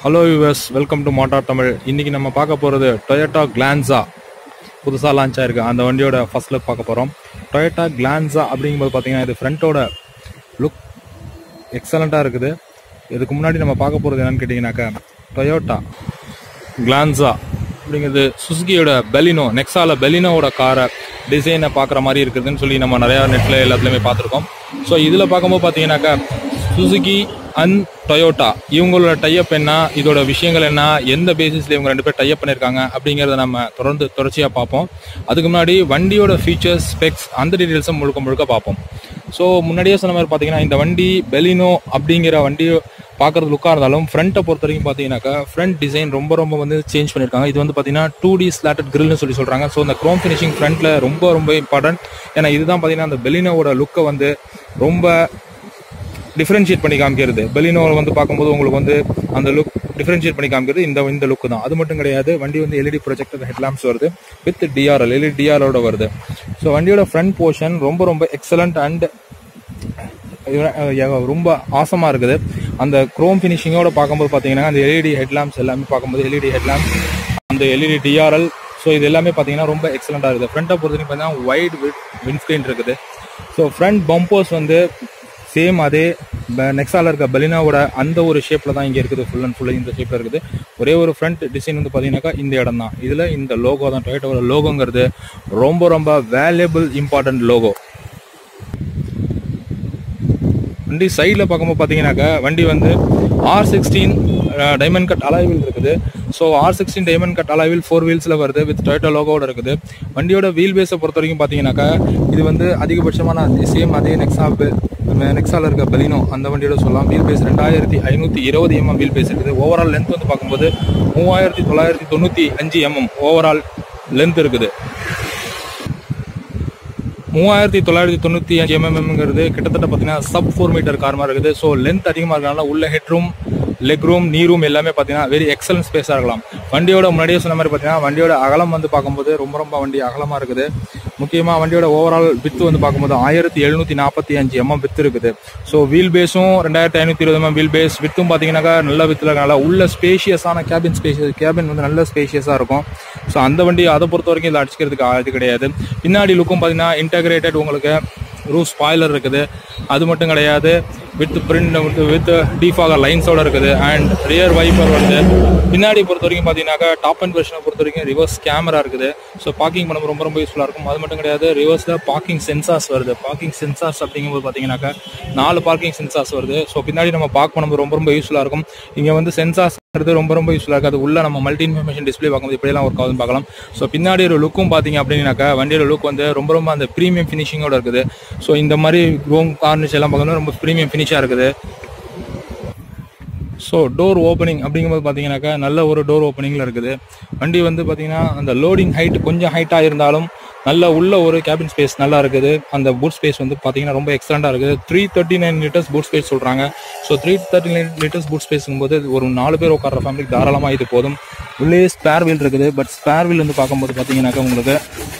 hello viewers welcome to Motor Tamil இன்னைக்கு நம்ம பார்க்க போகிறது டொயோட்டா கிளான்ஸா புதுசாக லான்ச் ஆயிருக்கு அந்த வண்டியோட ஃபர்ஸ்ட் லுக் பார்க்க போகிறோம் டொயோட்டா கிளான்ஸா அப்படிங்கும்போது பார்த்தீங்கன்னா இது ஃப்ரண்ட்டோட லுக் எக்ஸலண்ட்டாக இருக்குது இதுக்கு முன்னாடி நம்ம பார்க்க போகிறது என்னன்னு கேட்டிங்கனாக்கா டொயோட்டா கிளான்ஸா அப்படிங்கிறது சுசுகியோட பெலினோ நெக்ஸால பெலினோவோட காரை டிசைனை பார்க்குற மாதிரி இருக்குதுன்னு சொல்லி நம்ம நிறையா நெட்டில் எல்லாத்துலேயுமே பார்த்துருக்கோம் ஸோ இதில் பார்க்கும்போது பார்த்தீங்கன்னாக்கா சுசுகி அண்ட் டொயோட்டா இவங்களோட டைப் என்ன இதோட விஷயங்கள் என்ன எந்த பேசிஸில் இவங்க ரெண்டு பேர் டைப் பண்ணியிருக்காங்க அப்படிங்கிறத நம்ம தொடர்ந்து தொடர்ச்சியாக பார்ப்போம் அதுக்கு முன்னாடி வண்டியோட ஃபீச்சர்ஸ் ஸ்பெக்ஸ் அந்த டீட்டெயில்ஸும் முழுக்க முழுக்க பார்ப்போம் ஸோ முன்னாடியே சொன்ன மாதிரி பார்த்தீங்கன்னா இந்த வண்டி பெலினோ அப்படிங்கிற வண்டி பார்க்குறது லுக்காக இருந்தாலும் ஃப்ரண்ட்டை பொறுத்த வரைக்கும் பார்த்தீங்கன்னாக்கா ஃப்ரண்ட் டிசைன் ரொம்ப ரொம்ப வந்து சேஞ்ச் பண்ணியிருக்காங்க இது வந்து பார்த்தீங்கன்னா டூ டி ஸ்லாட்டட் கிரில்னு சொல்லி சொல்கிறாங்க ஸோ இந்த க்ரோம் ஃபினிஷிங் ஃப்ரண்ட்டில் ரொம்ப ரொம்ப இம்பார்ட்டன்ட் ஏன்னா இதுதான் பார்த்தீங்கன்னா அந்த பெலினோவோட லுக்கை வந்து ரொம்ப டிஃப்ரென்ஷியேட் பண்ணி காமிக்கிறது பெலினோ வந்து பார்க்கும்போது உங்களுக்கு வந்து அந்த லுக் டிஃப்ரென்ஷியேட் பண்ணி காமிக்கிறது இந்த இந்த லுக் தான் அது மட்டும் கிடையாது வண்டி வந்து எல்இடி ப்ரொஜெக்டர் ஹெட்லாம்ப்ஸ் வருது வித் டிஆர்எல் எல்இடி டிஆரோட வருது ஸோ வண்டியோட ஃப்ரண்ட் போர்ஷன் ரொம்ப ரொம்ப எக்ஸலண்ட் அண்ட் ரொம்ப ஆசமாக இருக்குது அந்த குரோம் ஃபினிஷிங்கோட பார்க்கும்போது பார்த்தீங்கன்னா அந்த எல்இடி ஹெட்லாம்ப்ஸ் எல்லாமே பார்க்கும்போது எல்இடி ஹெட்லாம்ப்ஸ் அந்த எல்இடி டிஆர்எல் ஸோ இது எல்லாமே பார்த்தீங்கன்னா ரொம்ப எக்ஸலண்ட்டாக இருக்குது ஃப்ரண்ட்டை பொறுத்தவரைக்கும் பார்த்தீங்கன்னா ஒயிட் விண்ட்ஸ்க்ரீன் இருக்குது ஸோ ஃப்ரண்ட் பம்பர்ஸ் வந்து சேம் அதே நெக்ஸால இருக்க பெலினாவோட அந்த ஒரு ஷேப்பில் தான் இங்கே இருக்குது ஃபுல் அண்ட் ஃபுல்லாக இந்த ஷேப்பில் இருக்குது ஒரே ஒரு ஃப்ரண்ட் டிசைன் வந்து பார்த்தீங்கன்னாக்கா இந்த இடம் தான் இதில் இந்த லோகோ தான் டொயோட்டோட லோகோங்கிறது ரொம்ப ரொம்ப வேல்யூபிள் இம்பார்ட்டன்ட் லோகோ வண்டி சைடில் பார்க்கும்போது பார்த்தீங்கன்னாக்கா வண்டி வந்து ஆர் சிக்ஸ்டீன் டைமண்ட் கட் அலாய்வில் இருக்குது so R sixteen diamond cut அலாய்வில் ஃபோர் வீல்ஸில் வருது வித் டொயோட்டோ லோகோட இருக்குது வண்டியோட வீல் பேஸை பொறுத்த வரைக்கும் பார்த்தீங்கன்னாக்கா இது வந்து அதிகபட்சமான சேம் அதே நெக்ஸா நெக்ஸாவில் இருக்க பெலினோ அந்த வண்டியோட சொல்லலாம் வீல் பேஸ் ரெண்டாயிரத்தி ஐநூற்றி இருபது எம்எம் வீல் பேஸ் இருக்குது ஓவரால் லென்த் வந்து பார்க்கும்போது மூவாயிரத்தி தொள்ளாயிரத்தி தொண்ணூற்றி அஞ்சு எம்எம் ஓவரால் லென்த் இருக்குது மூவாயிரத்தி தொள்ளாயிரத்தி தொண்ணூற்றி அஞ்சு எம்எம்ங்கிறது கிட்டத்தட்ட பார்த்தீங்கன்னா சப் ஃபோர் மீட்டர் கார் மாதிரி இருக்குது ஸோ லென்த் அதிகமாக இருக்கனால உள்ள head room leg room knee room எல்லாமே பார்த்தீங்கன்னா வெரி எக்ஸலன்ட் ஸ்பேஸாக இருக்கலாம் வண்டியோட முன்னாடியே சொன்ன மாதிரி பார்த்தீங்கன்னா வண்டியோட அகலம் வந்து பார்க்கும்போது ரொம்ப ரொம்ப வண்டி அகலமாக இருக்குது முக்கியமாக வண்டியோட ஓவரால் வித்து வந்து பார்க்கும்போது ஆயிரத்தி எழுநூற்றி நாற்பத்தி அஞ்சு எம்எம் வித்து இருக்குது ஸோ வீல் பேஸும் ரெண்டாயிரத்தி ஐநூற்றி இருபது எம்எம் வீல் பேஸ் வித்தும் பார்த்தீங்கன்னாக்கா நல்ல வித்தில் இருக்கனால உள்ள ஸ்பேஷியஸான கேபின் ஸ்பேஷியஸ் கேபின் வந்து நல்ல ஸ்பேஷியஸாக இருக்கும் ஸோ அந்த வண்டி அதை பொறுத்த வரைக்கும் இதில் அடிச்சுக்கிறதுக்கு இது கிடையாது பின்னாடி லுக்கும் பார்த்தீங்கன்னா இன்டகிரேட்டட் உங்களுக்கு ரூஃப் ஸ்பாய்லர் இருக்குது அது மட்டும் கிடையாது வித் பிரிண்ட் வித் டீஃபாகர் லைன்ஸோட இருக்குது அண்ட் ரியர் வைப்பர் வருது பின்னாடி பொறுத்த வரைக்கும் பார்த்தீங்கன்னாக்கா டாப் அண்ட் வெர்ஷனை பொறுத்த வரைக்கும் ரிவர்ஸ் கேமரா இருக்குது ஸோ பார்க்கிங் பண்ண ரொம்ப ரொம்ப யூஸ்ஃபுல்லாக இருக்கும் அது மட்டும் கிடையாது ரிவர்ஸில் பார்க்கிங் சென்சார்ஸ் வருது பார்க்கிங் சென்சார்ஸ் அப்படிங்கும்போது பார்த்தீங்கன்னாக்கா நாலு பார்க்கிங் சென்சார்ஸ் வருது ஸோ பின்னாடி நம்ம பார்க் பண்ணும்போது ரொம்ப ரொம்ப யூஸ்ஃபுல்லாக இருக்கும் இங்கே வந்து சென்சார்ஸ்ங்கிறது ரொம்ப ரொம்ப யூஸ்ஃபுல்லாக இருக்குது அது உள்ள நம்ம மல்டி இன்ஃபர்மேஷன் டிஸ்பிளே பார்க்கும்போது இப்படியெல்லாம் ஒர்க் ஆகுதுன்னு பார்க்கலாம் ஸோ பின்னாடி ஒரு லுக்கும் பார்த்தீங்க அப்படின்னாக்கா வண்டியோட லுக் வந்து ரொம்ப ரொம்ப அந்த ப்ரீமியம் ஃபினிஷிங்கோட இருக்குது ஸோ இந்த மாதிரி ரோம் கார்னிஷ் எல்லாம் பார்க்கணும் ரொம்ப ப்ரீமியம் ஃபினிஷாக இருக்குது ஸோ டோர் ஓப்பனிங் அப்படிங்கும்போது பார்த்தீங்கன்னாக்கா நல்ல ஒரு டோர் ஓப்பனிங்கில் இருக்குது வண்டி வந்து பார்த்தீங்கன்னா அந்த லோடிங் ஹைட் கொஞ்சம் ஹைட்டாக இருந்தாலும் நல்ல உள்ள ஒரு கேபின் ஸ்பேஸ் நல்லா இருக்குது அந்த பூட் ஸ்பேஸ் வந்து பார்த்தீங்கன்னா ரொம்ப எக்ஸலண்ட்டாக இருக்குது three thirty nine litres boot space சொல்கிறாங்க so three thirty nine litres boot ஸ்பேஸுங்கும்போது ஒரு நாலு பேர் உட்கார ஃபேமிலிக்கு தாராளமாக இது போதும் உள்ளே ஸ்பேர் வீல் இருக்குது பட் ஸ்பேர் வீல் வந்து பார்க்கும்போது பார்த்தீங்கன்னாக்கா உங்களுக்கு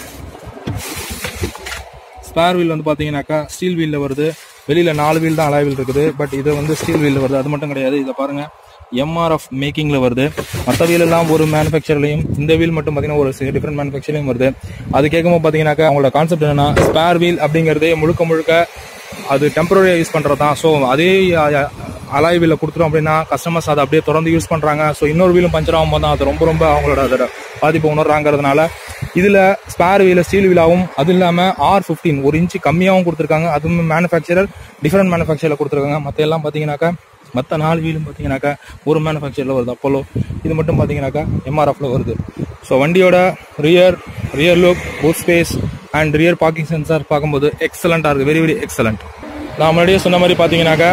ஸ்பேர் வீல் வந்து பார்த்தீங்கன்னாக்கா ஸ்டீல் வீலில் வருது வெளியில் நாலு வீல் தான் அலாய் வீல் இருக்குது பட் இது வந்து ஸ்டீல் வீலில் வருது அது மட்டும் கிடையாது இதில் பாருங்கள் எம்ஆர்எஃப் மேக்கிங்கில் வருது மற்ற வீல் எல்லாம் ஒரு மேனுஃபேக்சர்லையும் இந்த வீல் மட்டும் பார்த்தீங்கன்னா ஒரு டிஃப்ரெண்ட் மேனுஃபேக்சர்லையும் வருது அது கேட்கும்போது பார்த்தீங்கன்னாக்கா அவங்களோட கான்செப்ட் என்னன்னா ஸ்பேர் வீல் அப்படிங்கிறதே முழுக்க முழுக்க அது டெம்பரரியாக யூஸ் பண்ணுறது தான் ஸோ அதே அலாய் வீலில் கொடுத்துரும் அப்படின்னா கஸ்டமர்ஸ் அதை அப்படியே தொடர்ந்து யூஸ் பண்ணுறாங்க ஸோ இன்னொரு வீலும் பஞ்சர் ஆகும்போது தான் அது ரொம்ப ரொம்ப அவங்களோட அதோட பாதிப்பு உணர்றாங்கிறதுனால இதில் ஸ்பேர் வீல ஸ்டீல் வீலாகவும் அது இல்லாமல் ஆர் ஃபிஃப்டீன் ஒரு இன்ச்சு கம்மியாகவும் கொடுத்துருக்காங்க அதுவும் மேனுஃபேக்சரர் டிஃப்ரெண்ட் மேனுஃபேக்சரில் கொடுத்துருக்காங்க மற்ற எல்லாம் பார்த்தீங்கன்னாக்கா மற்ற நாலு வீலும் பார்த்தீங்கன்னாக்கா ஒரு மேனுஃபேக்சரில் வருது அப்போலோ இது மட்டும் பார்த்தீங்கன்னாக்கா எம்ஆர்எஃப்ல வருது ஸோ வண்டியோட rear rear look boot space and rear parking sensor பார்க்கும்போது எக்ஸலண்ட்டாக இருக்குது வெரி வெரி எக்ஸலண்ட் நான் முன்னாடியே சொன்ன மாதிரி பார்த்தீங்கன்னாக்கா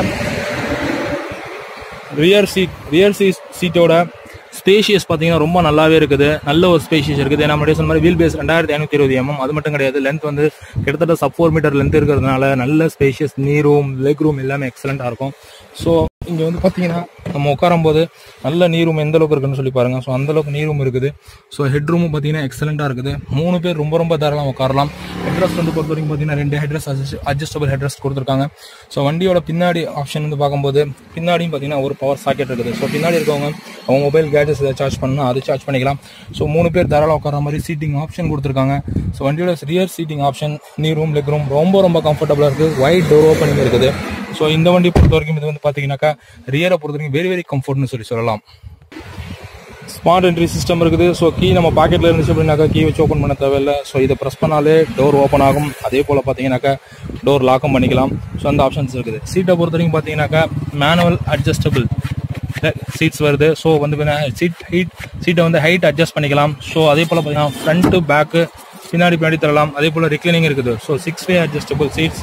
ரியர் சீட் ரியர் சீட் சீட்டோட ஸ்பேஷியஸ் பார்த்தீங்கன்னா ரொம்ப நல்லாவே இருக்குது நல்ல ஒரு ஸ்பேஷியஸ் இருக்குது ஏன்னா முன்னாடி சொன்ன மாதிரி வீல் பேஸ் ரெண்டாயிரத்தி ஐநூற்றி இருபது எம்எம் அது மட்டும் கிடையாது லென்த் வந்து கிட்டத்தட்ட சப் ஃபோர் மீட்டர் லென்த் இருக்கிறதுனால நல்ல ஸ்பேஷியஸ் நீ ரூம் லெக் ரூம் எல்லாமே எக்ஸலண்ட்டாக இருக்கும் ஸோ இங்கே வந்து பார்த்தீங்கன்னா நம்ம உட்காரும் போது நல்ல நீரும் எந்த அளவுக்கு இருக்குன்னு சொல்லி பாருங்க ஸோ அந்த அளவுக்கு நீரும் இருக்குது ஸோ ஹெட் ரூமும் பார்த்தீங்கன்னா எக்ஸலண்ட்டாக இருக்குது மூணு பேர் ரொம்ப ரொம்ப தாராளம் உட்காரலாம் ஹெட்ரஸ் வந்து பொறுத்த வரைக்கும் பார்த்தீங்கன்னா ரெண்டு ஹெட்ரஸ் அட்ஜஸ்டபிள் ஹெட்ரஸ் கொடுத்துருக்காங்க ஸோ வண்டியோட பின்னாடி ஆப்ஷன் வந்து பார்க்கும்போது பின்னாடியும் பார்த்தீங்கன்னா ஒரு பவர் சாக்கெட் இருக்குது ஸோ பின்னாடி இருக்கவங்க அவங்க மொபைல் கேஜெட்ஸ் ஏதாவது சார்ஜ் பண்ணணும் அது சார்ஜ் பண்ணிக்கலாம் ஸோ மூணு பேர் தாராளம் உட்கார மாதிரி சீட்டிங் ஆப்ஷன் கொடுத்துருக்காங்க ஸோ வண்டியோட rear seating option knee room leg room ரொம்ப ரொம்ப கம்ஃபர்டபுளாக இருக்குது ஒயிட் டோர் ஓப்பனிங் இருக்குது ஸோ இந்த வண்டி பொறுத்த வரைக்கும் இது வந்து பார்த்தீங்கன்னாக்கா ரியரை பொறுத்த வரைக்கும் வெரி வெரி கம்ஃபர்ட்னு சொல்லி சொல்லலாம் ஸ்மார்ட் என்ட்ரி சிஸ்டம் இருக்குது ஸோ கீ நம்ம பாக்கெட்டில் இருந்துச்சு அப்படின்னாக்கா கீ வச்சு ஓப்பன் பண்ண தேவையில்லை ஸோ இதை ப்ரெஸ் பண்ணாலே டோர் ஓப்பன் ஆகும் அதே போல் பார்த்தீங்கன்னாக்கா டோர் லாக்கும் பண்ணிக்கலாம் ஸோ அந்த ஆப்ஷன்ஸ் இருக்குது சீட்டை பொறுத்த வரைக்கும் பார்த்தீங்கன்னாக்கா மேனுவல் அட்ஜஸ்டபிள் சீட்ஸ் வருது ஸோ வந்து சீட் ஹைட் சீட்டை வந்து ஹைட் அட்ஜஸ்ட் பண்ணிக்கலாம் ஸோ அதே போல் பார்த்தீங்கன்னா ஃப்ரண்ட்டு பேக்கு பின்னாடி பின்னாடி தரலாம் அதே போல் ரிக்ளைனிங் இருக்குது so six way adjustable seats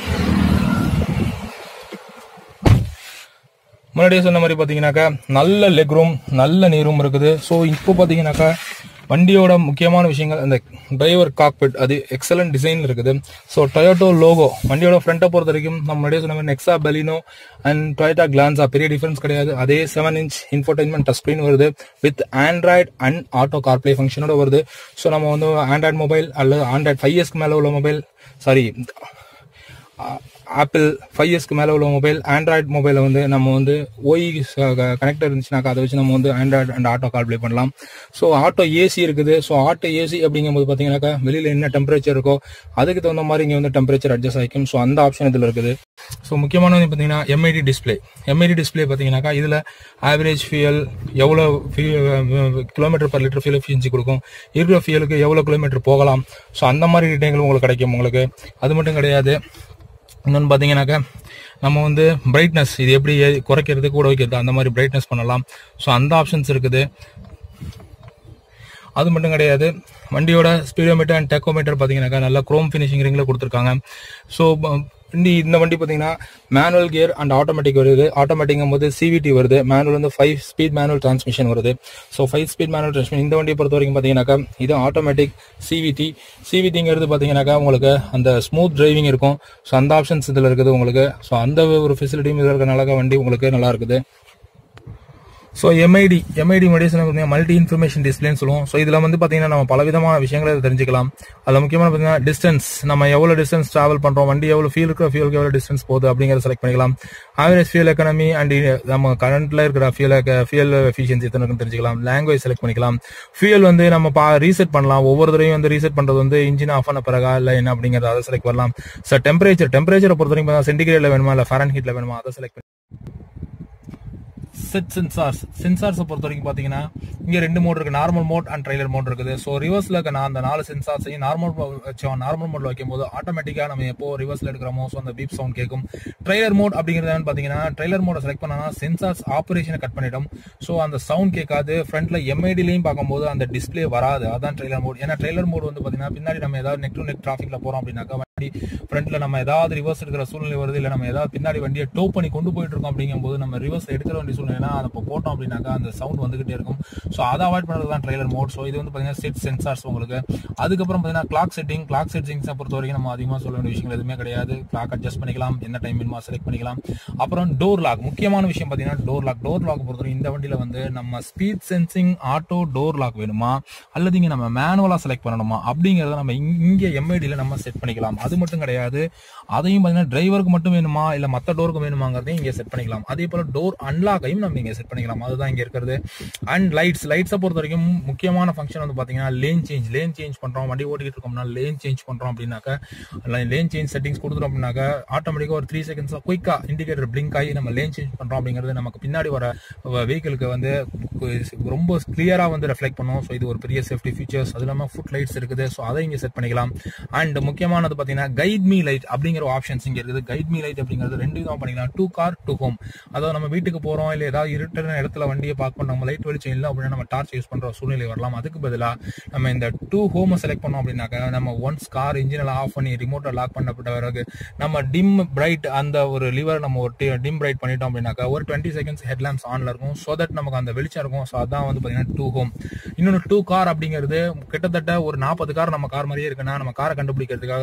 முன்னாடியே சொன்ன மாதிரி பார்த்தீங்கன்னாக்கா நல்ல லெக் ரூம் நல்ல நீ ரூம் இருக்குது ஸோ இப்போ பார்த்தீங்கன்னாக்கா வண்டியோட முக்கியமான விஷயங்கள் அந்த டிரைவர் காக்பிட் அது எக்ஸலண்ட் டிசைன் இருக்குது ஸோ டொயோட்டோ லோகோ வண்டியோட ஃப்ரண்ட்டை பொறுத்த வரைக்கும் நம்ம முன்னாடியே சொன்ன மாதிரி Nexa Baleno and Toyota Glanza பெரிய டிஃபரன்ஸ் கிடையாது அதே seven inch infotainment touch screen வருது with Android and auto CarPlay ஃபங்க்ஷனோட வருது ஸோ நம்ம வந்து ஆண்ட்ராய்ட் மொபைல் அல்லது ஆண்ட்ராய்ட் ஃபைவ் இயர்ஸ்க்கு மேலே உள்ள மொபைல் சாரி ஆப்பிள் ஃபைவ் இயர்ஸ்க்கு மேலே உள்ள மொபைல் ஆண்ட்ராய்ட் மொபைலை வந்து நம்ம வந்து ஓஇ கனெக்டர் இருந்துச்சுனாக்கா அதை வச்சு நம்ம வந்து Android and auto CarPlay பண்ணலாம் ஸோ ஆட்டோ ஏசி இருக்குது ஸோ ஆட்டோ ஏசி அப்படிங்கும்போது பார்த்தீங்கன்னாக்கா வெளியில் என்ன டெம்பரேச்சர் இருக்கோ அதுக்கு தகுந்த மாதிரி இங்கே வந்து டெம்பரேச்சர் அட்ஜஸ்ட் ஆகிக்கும் ஸோ அந்த ஆப்ஷன் இதில் இருக்குது ஸோ முக்கியமான வந்து பார்த்தீங்கன்னா எம்ஐடி டிஸ்பிளே எம்ஐடி டிஸ்பிளே பார்த்தீங்கன்னாக்கா இதில் ஆவரேஜ் ஃபியல் எவ்வளோ kilometre per litre fuel efficiency கொடுக்கும் இருக்கிற ஃபியலுக்கு எவ்வளோ கிலோமீட்டர் போகலாம் ஸோ அந்த மாதிரி டீட்டெயில்கள் உங்களுக்கு கிடைக்கும் உங்களுக்கு அது மட்டும் கிடையாது இன்னொன்று பார்த்தீங்கன்னாக்கா நம்ம வந்து பிரைட்னஸ் இது எப்படி ஏ- குறைக்கிறது கூட வைக்கிறது அந்த மாதிரி பிரைட்னஸ் பண்ணலாம் ஸோ அந்த ஆப்ஷன்ஸ் இருக்குது அது மட்டும் கிடையாது வண்டியோட ஸ்பீடோமீட்டர் அண்ட் டெக்கோமீட்டர் பார்த்தீங்கன்னாக்கா நல்லா குரோம் ஃபினிஷிங் ரிங்கில் கொடுத்துருக்காங்க ஸோ வண்டி இந்த வண்டி பார்த்தீங்கன்னா மேனுவல் கியர் அண்ட் ஆட்டோமேட்டிக் வருது ஆட்டோமேட்டிக்கும் போது சிவிடி வருது மேனுவல் வந்து ஃபைவ் ஸ்பீட் மேனுவல் டிரான்ஸ்மிஷன் வருது so five speed manual transmission இந்த வண்டியை பொறுத்த வரைக்கும் பார்த்தீங்கன்னாக்கா இது ஆட்டோமேட்டிக் சிவிடி சிவிடிங்கிறது பார்த்தீங்கன்னாக்கா உங்களுக்கு அந்த ஸ்மூத் டிரைவிங் இருக்கும் ஸோ அந்த ஆப்ஷன்ஸ் இதில் இருக்குது உங்களுக்கு ஸோ அந்த ஒரு ஃபெசிலிட்டியும் இதில் இருக்கிறனால வண்டி உங்களுக்கு நல்லா இருக்குது ஸோ எம்ஐடி எம்ஐடி மெடிசன் பார்த்தீங்கன்னா மல்டி இன்ஃபர்மேஷன் டிஸ்பிளேன்னு சொல்லுவோம் ஸோ இதில் வந்து பார்த்தீங்கன்னா நம்ம பலவிதமான விஷயங்களை இதில் தெரிஞ்சுக்கலாம் அதில் முக்கியமான பார்த்தீங்கன்னா டிஸ்டன்ஸ் நம்ம எவ்வளோ டிஸ்டன்ஸ் ட்ராவல் பண்ணுறோம் வண்டி எவ்வளோ ஃபியூல் இருக்கிற ஃபியூலுக்கு எவ்வளோ டிஸ்டன்ஸ் போகுது அப்படிங்கிறத செலக்ட் பண்ணிக்கலாம் ஆவரேஜ் ஃபியூல் எக்கனமி அண்ட் நம்ம கரண்ட்டில் இருக்கிற ஃபியூல் ஃபியூல் எஃபிஷியன்சி எத்தனை இருக்குன்னு தெரிஞ்சுக்கலாம் லாங்குவேஜ் செலக்ட் பண்ணிக்கலாம் ஃபியூல் வந்து நம்ம பா ரீசெட் பண்ணலாம் ஒவ்வொரு தடவையும் வந்து ரீசெட் பண்ணுறது வந்து இன்ஜின் ஆஃப் பண்ண பிறகா இல்லை என்ன அப்படிங்கிறத அதை செலக்ட் பண்ணலாம் ஸோ டெம்பரேச்சர் டெம்பரேச்சரை பொறுத்த வரைக்கும் சென்டிகிரேட்ல வேணுமா இல்லை ஃபேரன் ஹீட்டில் வேணுமா அதை செலக்ட் செட் சென்சார்ஸ் சென்சார்ஸை பொறுத்த வரைக்கும் பார்த்தீங்கன்னா இங்கே ரெண்டு மோட் இருக்கு normal mode and trailer mode இருக்குது ஸோ ரிவர்ஸில் இருக்க நான் அந்த நாலு சென்சார்ஸையும் நார்மல் வச்சோம் நார்மல் மோட்ல வைக்கும்போது ஆட்டோமேட்டிக்காக நம்ம எப்போ ரிவர்ஸில் எடுக்கிறோமோ ஸோ அந்த பீப் சவுண்ட் கேட்கும் ட்ரைலர் மோட் அப்படிங்கிறது என்னன்னு பார்த்தீங்கன்னா ட்ரைலர் மோட செலக்ட் பண்ணனா சென்சார்ஸ் ஆப்ரேஷனை கட் பண்ணிடும் ஸோ அந்த சவுண்ட் கேட்காது ஃப்ரண்ட்ல எம்ஐடிலையும் பார்க்கும்போது அந்த டிஸ்ப்ளே வராது அதான் ட்ரைலர் மோட் ஏன்னா ட்ரைலர் மோட் வந்து பார்த்தீங்கன்னா பின்னாடி நம்ம ஏதாவது நெக் டு நெக் டிராஃபிக்ல போறோம் அப்படின்னாக்கா வண்டி ஃப்ரண்ட்ல நம்ம ஏதாவது ரிவர்ஸ் எடுக்கிற சூழ்நிலை வருது இல்லை நம்ம ஏதாவது பின்னாடி வண்டியை டோ பண்ணி கொண்டு போயிட்டு இருக்கோம் அப்படிங்கும்போது நம்ம ரிவர்ஸ் எடுக்கிற வேண்டிய சூழ்நிலைனா அதை இப்போ போட்டோம் அப்படின்னாக்கா அந்த சவுண்ட் வந்துகிட்டே இருக்கும் ஸோ அதை அவாய்ட் பண்ணுறது தான் ட்ரைலர் மோட் ஸோ இது வந்து பார்த்தீங்கன்னா செட் சென்சார்ஸ் உங்களுக்கு அதுக்கப்புறம் பார்த்தீங்கன்னா கிளாக் செட்டிங் கிளாக் செட்டிங்ஸை பொறுத்த வரைக்கும் நம்ம அதிகமாக சொல்ல வேண்டிய விஷயங்கள் எதுவுமே கிடையாது கிளாக் அட்ஜஸ்ட் பண்ணிக்கலாம் என்ன டைம் வேணுமா செலக்ட் பண்ணிக்கலாம் அப்புறம் டோர் லாக் முக்கியமான விஷயம் பார்த்தீங்கன்னா டோர் லாக் டோர் லாக் பொறுத்தவரைக்கும் இந்த வண்டியில் வந்து நம்ம speed sensing auto door lock வேணுமா அல்லது இங்கே நம்ம மேனுவலாக செலக்ட் பண்ணணுமா அப்படிங்கிறத நம்ம இங்க- இங்கே எம்ஐடியில் நம்ம செட் பண்ணிக்கலாம் அது மட்டும் கிடையாது அதையும் பார்த்தீங்கன்னா டிரைவருக்கு மட்டும் வேணுமா இல்லை மற்ற டோருக்கு வேணுமாங்கிறதையும் இங்கே செட் பண்ணிக்கலாம் அதே போல் டோர் அன்லாக்கையும் நம்ம இங்கே செட் பண்ணிக்கலாம் அதுதான் இங்கே இருக்கிறது அண்ட் லைட்ஸ் லைட்ஸை பொறுத்த வரைக்கும் முக்கியமான ஃபங்க்ஷன் வந்து பார்த்தீங்கன்னா லேன் சேஞ்ச் லேன் சேஞ்ச் பண்ணுறோம் வண்டி ஓட்டிக்கிட்டு இருக்கோம்னா லேன் சேஞ்ச் பண்ணுறோம் அப்படின்னாக்கா லேன் சேஞ்ச் செட்டிங்ஸ் கொடுத்துட்டோம் அப்படின்னாக்கா ஆட்டோமேட்டிக்காக ஒரு த்ரீ செகண்ட்ஸ் குயிக்காக இண்டிகேட்டர் பிளிங்க் ஆகி நம்ம லேன் சேஞ்ச் பண்ணுறோம் அப்படிங்கிறது நமக்கு பின்னாடி வர வெஹிக்கிளுக்கு வந்து ரொம்ப கிளியராக வந்து ரெஃப்ளெக்ட் பண்ணும் ஸோ இது ஒரு பெரிய சேஃப்டி ஃபீச்சர்ஸ் அது இல்லாமல் ஃபுட் லைட்ஸ் இருக்குது ஸோ அதை இங்கே செட் பண்ணிக்கலாம் அண்ட் முக்கியமானது பார்த்தீங்கன்னா கைட் மீ லைட் அப்படிங்கிற ஆப்ஷன்ஸ் இங்கே இருக்குது கைட் மீ லைட் அப்படிங்கிறது ரெண்டு விதமாக பண்ணிக்கலாம் டூ கார் டூ ஹோம் அதாவது நம்ம வீட்டுக்கு போகிறோம் இல்லை ஏதாவது இருட்டான இடத்துல வண்டியை பார்க்க பண்ணோம் நம்ம லைட் வெளிச்சம் இல்லை அப்படின்னா நம்ம டார்ச் யூஸ் பண்ணுற சூழ்நிலை வரலாம் அதுக்கு பதிலாக நம்ம இந்த டூ ஹோமை செலக்ட் பண்ணோம் அப்படின்னாக்கா நம்ம ஒன்ஸ் கார் இன்ஜினில் ஆஃப் பண்ணி ரிமோட்டை லாக் பண்ணப்பட்ட பிறகு நம்ம டிம் பிரைட் அந்த ஒரு லிவர் நம்ம ஒரு டிம் பிரைட் பண்ணிட்டோம் அப்படின்னாக்கா ஒரு டுவெண்ட்டி செகண்ட்ஸ் ஹெட்லாம்ப்ஸ் ஆன்ல இருக்கும் ஸோ தட் நமக்கு அந்த வெளிச்சம் இருக்கும் ஸோ அதான் வந்து பார்த்தீங்கன்னா டூ ஹோம் இன்னொன்று டூ கார் அப்படிங்கிறது கிட்டத்தட்ட ஒரு நாற்பது கார் நம்ம கார் மாதிரியே இருக்குன்னா நம்ம காரை கண்டுபிடிக்கிறதுக்காக இருக்கிறது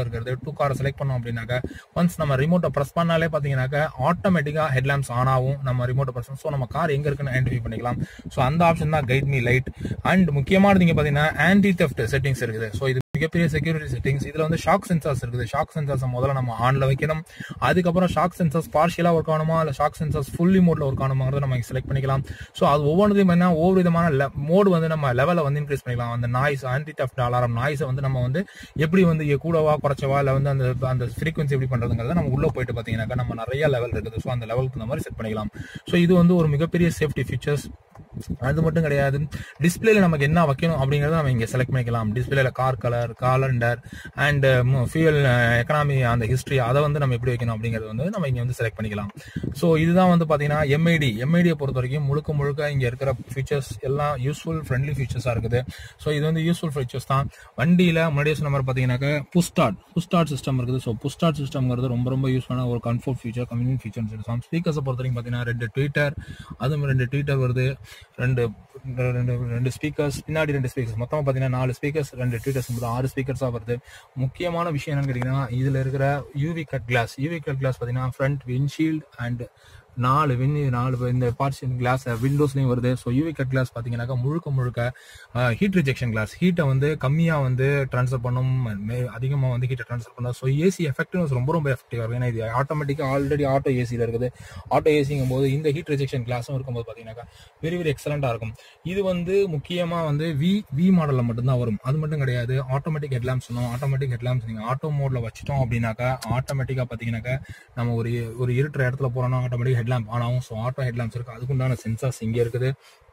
டூ காரை செலக்ட் பண்ணோம் அப்படின்னாக்க ஒன்ஸ் நம்ம ரிமோட்டை ப்ரெஸ் பண்ணாலே பார்த்தீங்கன்னாக்க ஆட்டோமேட்டிக்காக ஹெட்லாம்ப்ஸ் ஆன் ஆகும் நம்ம ரிமோட்டை ப்ரெஸ் ஸோ நம்ம கார் எங்கே இருக்குன்னு ஐடென்டிஃபை பண்ணிக்கலாம் ஸோ அந்த ஆப்ஷன் தான் கைட் மீ லைட் அண்ட் முக்கியமானது இங்கே பார்த்தீங்கன்னா ஆன்டி தெஃப்ட் செட்டிங்ஸ் இருக்குது ஸோ இது மிகப்பெரிய செக்யூரிட்டி செட்டிங்ஸ் இதுல வந்து ஷாக் சென்சார்ஸ் இருக்குது ஷாக் சென்சார்ஸ் முதல்ல நம்ம ஆன்ல வைக்கணும் அதுக்கப்புறம் ஷாக் சென்சார்ஸ் பார்ஷியலா ஒர்க் ஆகணுமா இல்ல ஷாக் சென்சார்ஸ் ஃபுல்லி மோட்ல ஒர்க் ஆகணுமாங்கிறத நம்ம செலக்ட் பண்ணிக்கலாம் ஸோ அது ஒவ்வொன்றுத்தையும் என்ன ஒவ்வொரு விதமான மோடு வந்து நம்ம லெவலை வந்து இன்க்ரீஸ் பண்ணிக்கலாம் அந்த நாய்ஸ் ஆன்டி டெஃப்ட் அலாரம் நாய்ஸை வந்து நம்ம வந்து எப்படி வந்து கூடவா குறைச்சவா இல்ல வந்து அந்த அந்த ஃப்ரீக்வன்சி எப்படி பண்றதுங்கிறத நம்ம உள்ள போயிட்டு பாத்தீங்கன்னாக்கா நம்ம நிறைய லெவல் இருக்குது ஸோ அந்த லெவலுக்கு இந்த மாதிரி செட் பண்ணிக்கலாம் ஸோ இது வந்து ஒரு மிகப்பெரிய சேஃப்டி ஃபீச்சர்ஸ் அது மட்டும் கிடையாது டிஸ்பிளேல நமக்கு என்ன வைக்கணும் அப்படிங்கறத நம்ம இங்க செலக்ட் பண்ணிக்கலாம் டிஸ்பிளேல car colour calendar and fuel economy அந்த ஹிஸ்டரி அதை வந்து நம்ம எப்படி வைக்கணும் அப்படிங்கறது வந்து நம்ம இங்க வந்து செலக்ட் பண்ணிக்கலாம் ஸோ இதுதான் வந்து பாத்தீங்கன்னா எம்ஐடி எம்ஐடியை பொறுத்த வரைக்கும் முழுக்க முழுக்க இங்க இருக்கிற ஃபீச்சர்ஸ் எல்லாம் யூஸ்ஃபுல் ஃப்ரெண்ட்லி ஃபீச்சர்ஸா இருக்குது ஸோ இது வந்து யூஸ்ஃபுல் ஃபீச்சர்ஸ் தான் வண்டியில முன்னாடியே சொன்ன மாதிரி பாத்தீங்கன்னாக்க புஸ்டார்ட் புஸ்டார்ட் சிஸ்டம் இருக்குது ஸோ புஸ்டார்ட் சிஸ்டம்ங்கிறது ரொம்ப ரொம்ப யூஸ்ஃபுல்லான ஒரு கம்ஃபர்ட் ஃபீச்சர் கம்யூனிட் ஃபீச்சர் சொல்லலாம் ஸ்பீக்கர்ஸை பொறுத்த வரைக்கும் பாத்தீங்கன்னா ரெண்டு ட்விட்டர் அதுவும் ரெண்டு ட்விட்டர் வருது ரெண்டு ரெண்டு ரெண்டு ஸ்பீக்கர்ஸ் பின்னாடி ரெண்டு ஸ்பீக்கர்ஸ் மொத்தமாக பார்த்தீங்கன்னா நாலு ஸ்பீக்கர்ஸ் ரெண்டு ட்வீட்டர்ஸ் ஆறு ஸ்பீக்கர்ஸாக வருது முக்கியமான விஷயம் என்னன்னு கேட்டிங்கன்னா இதில் இருக்கிற UV cut glass UV cut glass பார்த்தீங்கன்னா ஃப்ரண்ட் விண்ட்ஷீல்ட் அண்ட் நாலு வின் நாலு இந்த பார்ட்ஸ் கிளாஸ் விண்டோஸ்லயும் வருது ஸோ யூவி கட் கிளாஸ் பாத்தீங்கன்னாக்கா முழுக்க முழுக்க ஹீட் ரிஜெக்ஷன் கிளாஸ் ஹீட்டை வந்து கம்மியா வந்து ட்ரான்ஸ்ஃபர் பண்ணும் அதிகமா வந்து ஹீட்டை ட்ரான்ஸ்ஃபர் பண்ணும் ஸோ ஏசி எஃபெக்டிவ்னஸ் ரொம்ப ரொம்ப எஃபெக்டிவா இருக்கும் ஏன்னா இது ஆட்டோமேட்டிக்கா ஆல்ரெடி ஆட்டோ ஏசியில் இருக்குது ஆட்டோ ஏசிங்கும் போது இந்த ஹீட் ரிஜெக்ஷன் கிளாஸும் இருக்கும்போது பாத்தீங்கன்னாக்கா வெரி வெரி எக்ஸலண்டா இருக்கும் இது வந்து முக்கியமா வந்து வி வி மாடல்ல மட்டும்தான் வரும் அது மட்டும் கிடையாது ஆட்டோமேட்டிக் ஹெட்லாம்ப்ஸ் சொன்னோம் ஆட்டோமேட்டிக் ஹெட்லாம்ப்ஸ் நீங்க ஆட்டோ மோட்ல வச்சிட்டோம் அப்படின்னாக்கா ஆட்டோமேட்டிக்கா பாத்தீங்கன்னாக்கா நம்ம ஒரு ஒரு இருட்டுற இடத்துல போறோம்னா ஆட்டோமேட்டிக் ஹெட்லாம்ப் ஆன் ஆகும் ஸோ ஆட்டோ ஹெட்லாம்ப்ஸ் இருக்கு அதுக்குண்டான சென்சார்ஸ் இங்கே இருக்குது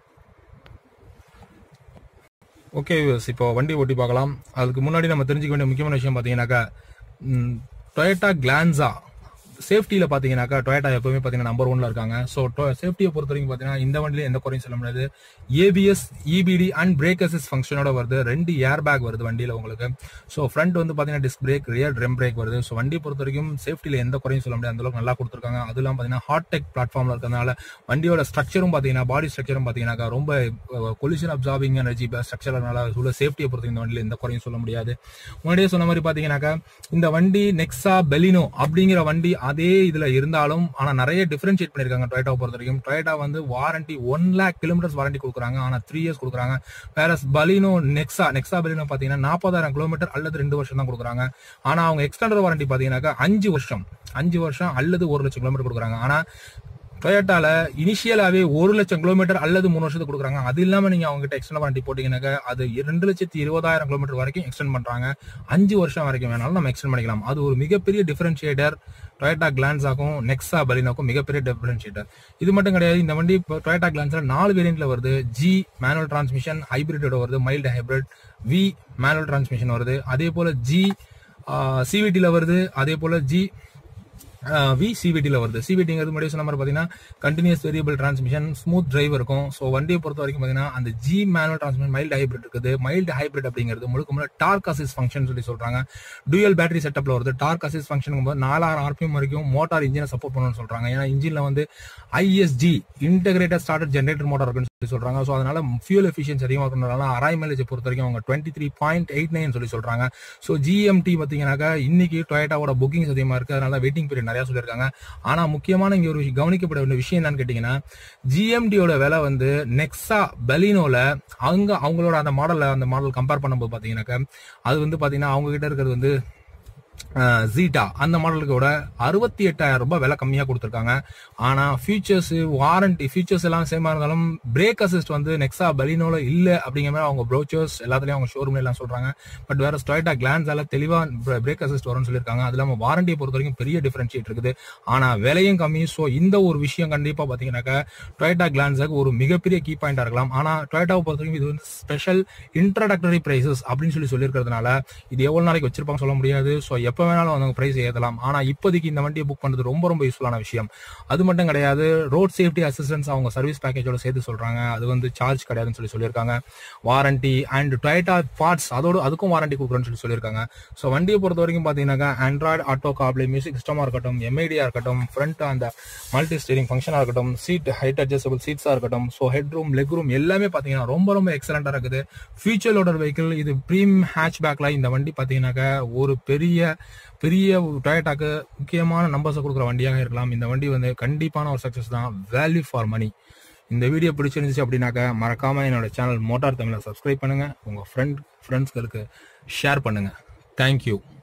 ஓகே இப்போ வண்டி ஓட்டி பார்க்கலாம் அதுக்கு முன்னாடி நம்ம தெரிஞ்சுக்க வேண்டிய முக்கியமான விஷயம் பார்த்தீங்கன்னாக்கா டொயட்டா கிளான்ஸா சேஃப்டியில் பார்த்தீங்கன்னாக்கா டொயட்டா எப்பவுமே பார்த்தீங்கன்னா நம்பர் ஒன்ல இருக்காங்க ஸோ சேஃப்டியை பொறுத்த வரைக்கும் பார்த்தீங்கன்னா இந்த வண்டியில எந்த குறையும் சொல்ல முடியாது ABS EBD and brake assist ஃபங்க்ஷனோட வருது ரெண்டு ஏர் பேக் வருது வண்டியில் உங்களுக்கு ஸோ ஃப்ரண்ட் வந்து பார்த்தீங்கன்னா disc brake rear drum brake வருது ஸோ வண்டி பொறுத்த வரைக்கும் சேஃப்டியில் எந்த குறையும் சொல்ல முடியாது அந்த அளவுக்கு நல்லா கொடுத்துருக்காங்க அதெல்லாம் பார்த்தீங்கன்னா ஹாட் டெக் பிளாட்ஃபார்ம்ல இருக்கிறதுனால வண்டியோட ஸ்ட்ரக்சரும் பார்த்தீங்கன்னா பாடி ஸ்ட்ரக்சரும் பார்த்தீங்கன்னாக்கா ரொம்ப கொலிஷன் அப்சார்பிங் எனர்ஜி ஸ்ட்ரக்சர்னால உள்ள சேஃப்டியை பொறுத்த இந்த வண்டியில் எந்த குறையும் சொல்ல முடியாது முன்னாடியே சொன்ன மாதிரி பார்த்தீங்கன்னாக்கா இந்த வண்டி நெக்ஸா பெலினோ அப்படிங்கிற வண்டி அதே இதுல இருந்தாலும் ஆனா நிறைய டிஃபரன்ஷியேட் பண்ணிருக்காங்க டொயேட்டா பொறுத்த வரைக்கும் டொயேட்டா வந்து warranty one lakh kilometres warranty கொடுக்குறாங்க ஆனா த்ரீ இயர்ஸ் கொடுக்குறாங்க வேற பலினோ நெக்ஸா நெக்ஸா பலினோ பாத்தீங்கன்னா நாற்பதாயிரம் கிலோமீட்டர் அல்லது ரெண்டு வருஷம் தான் கொடுக்குறாங்க ஆனா அவங்க எக்ஸ்டெண்டர் வாரண்டி பாத்தீங்கன்னாக்கா அஞ்சு வருஷம் அஞ்சு வருஷம் அல்லது ஒரு லட்சம் கிலோமீட்டர் கொடுக்குறாங்க ஆனா டொயோட்டால இனிஷியலாவே ஒரு லட்சம் கிலோமீட்டர் அல்லது மூணு வருஷத்துக்கு கொடுக்குறாங்க அது இல்லாம நீங்க அவங்க கிட்ட எக்ஸ்டெண்ட் வாரண்டி போட்டீங்கன்னாக்க அது ரெண்டு லட்சத்தி இருபதாயிரம் கிலோமீட்டர் வரைக்கும் எக்ஸ்டெண்ட் பண்றாங்க அஞ்சு வருஷம் வரைக்கும் வேணாலும் நம்ம எக்ஸ்டெண்ட் பண்ணிக்கலாம் அது ஒரு மிகப்பெரிய டிஃபரன்ஷியேட்டர் டொயட்டா கிளான்ஸாக்கும் நெக்ஸா பலினாக்கும் மிகப்பெரிய டிஃபரன்ஷியேட்டர் இது மட்டும் கிடையாது இந்த வண்டி இப்போ டொயட்டா கிளான்ஸ்ல நாலு வேரியன்ட்ல வருது ஜி மேனுவல் டிரான்ஸ்மிஷன் ஹைபிரிட்டோட வருது mild hybrid V manual transmission வருது அதே போல ஜி சிவிடியில் வருது அதே போல ஜி வி சிவிடியில் வருது சிவிடிங்கிறது முன்னாடி சொன்ன மாதிரி பார்த்தீங்கன்னா continuous variable transmission smooth drive இருக்கும் ஸோ வண்டியை பொறுத்த வரைக்கும் பார்த்தீங்கன்னா அந்த G manual transmission mild hybrid இருக்குது மைல்டு ஹைபிரிட் அப்படிங்கிறது முழுக்க முழுக்க டார்க் அசிஸ் ஃபங்க்ஷன் சொல்லி சொல்றாங்க டூயல் பேட்டரி செட்டப்ல வருது டார்க் அசிஸ் ஃபங்க்ஷன் போது நாலாயிரம் ஆர்பிஎம் வரைக்கும் மோட்டார் இன்ஜினை சப்போர்ட் பண்ணணும்னு சொல்றாங்க ஏன்னா இன்ஜின்ல வந்து ISG integrated starter generator motor இருக்குன்னு சொல்லி சொல்றாங்க ஸோ அதனால ஃபியூல் எஃபிஷியன்சி அதிகமாக இருக்கிறதுனால அராய் மைலேஜ் பொறுத்த வரைக்கும் அவங்க twenty three point eight nine சொல்லி சொல்றாங்க ஸோ ஜிஎம்டி பார்த்தீங்கன்னாக்கா இன்னைக்கு டொயட்டாவோட புக்கிங்ஸ் அதிகமாக இருக்கு அதனால வெயிட்டிங் பீரியட் நிறைய சொல்லியிருக்காங்க ஆனா முக்கியமான இங்க ஒரு கவனிக்கப்பட வேண்டிய விஷயம் என்னன்னு கேட்டீங்கன்னா ஜிஎம்டியோட விலை வந்து நெக்ஸா பெலினோல அங்க அவங்களோட அந்த மாடல்ல அந்த மாடல் கம்பேர் பண்ணும்போது பாத்தீங்கன்னாக்கா அது வந்து பாத்தீங்கன்னா அவங்க கிட்ட இருக்கிறது வந்து ஜீட்டா அந்த மாடலுக்கு விட அறுபத்தி எட்டாயிரம் ரூபாய் விலை கம்மியா கொடுத்துருக்காங்க ஆனா ஃபியூச்சர்ஸ் வாரண்டி ஃபியூச்சர்ஸ் எல்லாம் சேமா இருந்தாலும் பிரேக் அசிஸ்ட் வந்து நெக்ஸா பெலினோல இல்ல அப்படிங்கிற மாதிரி அவங்க ப்ரோச்சர்ஸ் எல்லாத்துலயும் அவங்க ஷோரூம்ல எல்லாம் சொல்றாங்க பட் வேற ஸ்டொயட்டா கிளான்ஸால தெளிவா பிரேக் அசிஸ்ட் வரும்னு சொல்லியிருக்காங்க அது இல்லாம வாரண்டியை பொறுத்த வரைக்கும் பெரிய டிஃபரன்ஷியேட் இருக்குது ஆனா விலையும் கம்மி ஸோ இந்த ஒரு விஷயம் கண்டிப்பா பாத்தீங்கன்னாக்கா டொயட்டா கிளான்ஸாக்கு ஒரு மிகப்பெரிய கீ பாயிண்டா இருக்கலாம் ஆனா டொயட்டாவை பொறுத்த வரைக்கும் இது வந்து ஸ்பெஷல் இன்ட்ரடக்டரி பிரைசஸ் அப்படின்னு சொல்லி சொல்லியிருக்கிறதுனால இது எவ்வளவு நாளைக்கு வச்சிருப்பாங்க சொல்ல முடியாது ஸோ எப்போ வேணாலும் அவங்க ப்ரைஸ் ஏற்றலாம் ஆனால் இப்போதைக்கு இந்த வண்டியை புக் பண்ணுறது ரொம்ப ரொம்ப யூஸ்ஃபுல்லான விஷயம் அது மட்டும் கிடையாது ரோட் சேஃப்டி அசிஸ்டன்ஸ் அவங்க சர்வீஸ் பேக்கேஜோட சேர்த்து சொல்றாங்க அது வந்து சார்ஜ் கிடையாதுன்னு சொல்லி சொல்லியிருக்காங்க வாரண்டி அண்ட் டொயட்டா பார்ட்ஸ் அதோட அதுக்கும் வாரண்டி கொடுக்குறேன்னு சொல்லி சொல்லியிருக்காங்க ஸோ வண்டியை பொறுத்த வரைக்கும் பார்த்தீங்கன்னாக்கா ஆண்ட்ராய்டு ஆட்டோ காப்ளே மியூசிக் சிஸ்டமாக இருக்கட்டும் எம்ஐடியா இருக்கட்டும் ஃப்ரண்ட் அந்த மல்டி ஸ்டீரிங் ஃபங்க்ஷனாக இருக்கட்டும் சீட் ஹைட் அட்ஜஸ்டபிள் சீட்ஸாக இருக்கட்டும் so head room leg room எல்லாமே பார்த்தீங்கன்னா ரொம்ப ரொம்ப எக்ஸலண்டாக இருக்குது ஃபியூச்சர் லோடர் வெஹிக்கிள் இது ப்ரீம் ஹேட்ச் பேக்ல இந்த வண்டி பார்த்தீங்கன்னாக்கா ஒரு பெரிய பெரிய டொயட்டாக்கு முக்கியமான நம்பர்ஸை கொடுக்குற வண்டியாக இருக்கலாம் இந்த வண்டி வந்து கண்டிப்பான ஒரு சக்ஸஸ் தான் வேல்யூ ஃபார் மணி இந்த வீடியோ பிடிச்சிருந்துச்சு அப்படின்னாக்கா மறக்காம என்னோட சேனல் மோட்டார் தமிழை சப்ஸ்கிரைப் பண்ணுங்க உங்க ஃப்ரெண்ட் ஃப்ரெண்ட்ஸ்களுக்கு ஷேர் பண்ணுங்க தேங்க்யூ